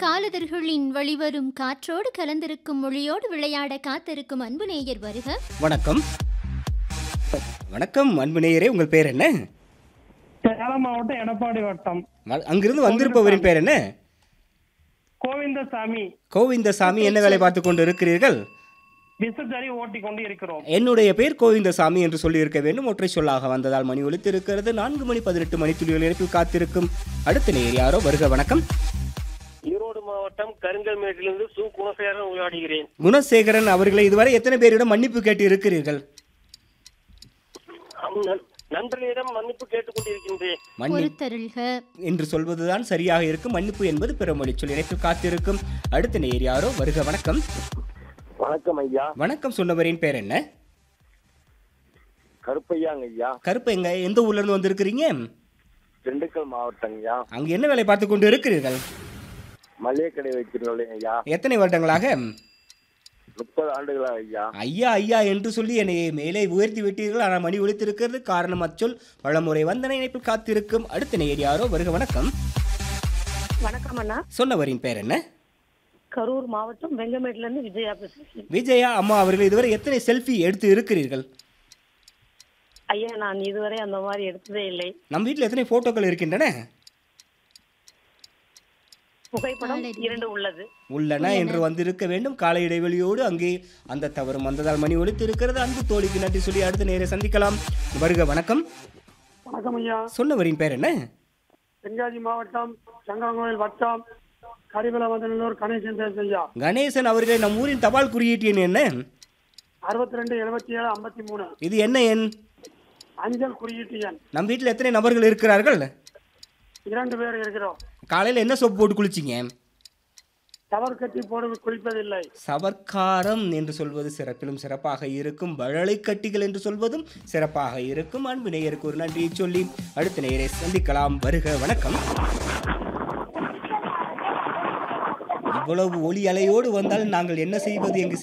காலதர்களின் வழிவரும் காற்றோடு கலந்திருக்கும் மொழியோடு விளையாட காத்திருக்கும் அன்பு நேயர் வருக வணக்கம் வணக்கம் அன்பு நேயரே உங்கள் பேர் என்ன சேலம் மாவட்டம் எடப்பாடி வட்டம் வ- அங்கிருந்து வந்திருப்பவரின் பேர் என்ன கோவிந்தசாமி கோவிந்தசாமி என்ன வேலை பார்த்து கொண்டு இருக்கிறீர்கள் விசுத்தறி ஓட்டி கொண்டு இருக்கிறோம் என்னுடைய பேர் கோவிந்தசாமி என்று சொல்லி இருக்க வேண்டும் ஒற்றை சொல்லாக வந்ததால் மணி ஒலித்து இருக்கிறது நான்கு மணி பதினெட்டு மணி துளிகள் இணைப்பில் காத்திருக்கும் அடுத்த நேர் யாரோ வருக வணக்கம் ஈரோடு மாவட்டம் கருங்கல்மேட்டிலிருந்து சு குணசேகரன் உரையாடுகிறேன் குணசேகரன் அவர்களை இதுவரை எத்தனை பேரிடம் மன்னிப்பு கேட்டு இருக்கிறீர்கள் அம் நண்- நண்பர்களிடம் மன்னிப்பு கேட்டுக்கொண்டிருக்கின்றேன் மன்னி பொறுத்தருள்க என்று சொல்வதுதான் சரியாக இருக்கும் மன்னிப்பு என்பது பிறமொழி சொல் இணைப்பில் காத்திருக்கும் அடுத்த நேர் யாரோ வருக வணக்கம் வணக்கம் ஐயா வணக்கம் சொன்னவரின் பேர் என்ன கருப்பையாங்க ஐயா கருப்பு எங்க எந்த ஊர்ல இருந்து வந்திருக்கிறீங்க திண்டுக்கல் மாவட்டம் ஐயா அங்க என்ன வேலை பார்த்து கொண்டு இருக்கிறீர்கள் மளிகை கடை வைக்கிறோம் ஐயா எத்தனை வருடங்களாக முப்பது ஆண்டுகளா ஐயா ஐயா ஐயா என்று சொல்லி என்னை மேலே உயர்த்தி விட்டீர்கள் ஆனால் மணி ஒலித்திருக்கிறது காரணம் அச்சொல் பலமுறை வந்தன இணைப்பில் காத்திருக்கும் அடுத்த நேர் யாரோ வருக வணக்கம் வணக்கம் அண்ணா சொன்னவரின் பேர் என்ன கரூர் மாவட்டம் வெங்கமேட்ல இருந்து விஜயா பேசுறேன் விஜயா அம்மா அவர்கள் இதுவரை எத்தனை செல்ஃபி எடுத்து இருக்கிறீர்கள் ஐயா நான் இதுவரை அந்த மாதிரி எடுத்ததே இல்லை நம் வீட்டில் எத்தனை போட்டோக்கள் இருக்கின்றன புகைப்படம் இரண்டு உள்ளது உள்ளன என்று வந்திருக்க வேண்டும் கால இடைவெளியோடு அங்கே அந்த தவறும் வந்ததால் மணி ஒலித்து இருக்கிறது அன்பு தோழிக்கு நன்றி சொல்லி அடுத்த நேரை சந்திக்கலாம் வருக வணக்கம் வணக்கம் ஐயா சொன்னவரின் பேர் என்ன தென்காசி மாவட்டம் சங்கரங்கோயில் வட்டம் கரிபல மதநல்லூர் கணேசன் பேசு ஐயா கணேசன் அவர்கள் நம் ஊரின் தபால் குறியீட்டு எண் என்ன அறுபத்தி ரெண்டு எழுபத்தி ஏழு ஐம்பத்தி மூணு இது என்ன எண் அஞ்சல் குறியீட்டு எண் நம் வீட்டில் எத்தனை நபர்கள் இருக்கிறார்கள் இரண்டு பேர் இருக்கிறோம் காலையில் என்ன சோப்பு போட்டு குளிச்சிங்க தவறு கட்டி போடு குளிப்பதில்லை சவர்க்காரம் என்று சொல்வது சிறப்பிலும் சிறப்பாக இருக்கும் வழலை கட்டிகள் என்று சொல்வதும் சிறப்பாக இருக்கும் அன்பு நேயருக்கு ஒரு நன்றியை சொல்லி அடுத்த நேயரை சந்திக்கலாம் வருக வணக்கம் இவ்வளவு ஒளி அலையோடு வந்தால் நாங்கள் என்ன செய்வது எங்கு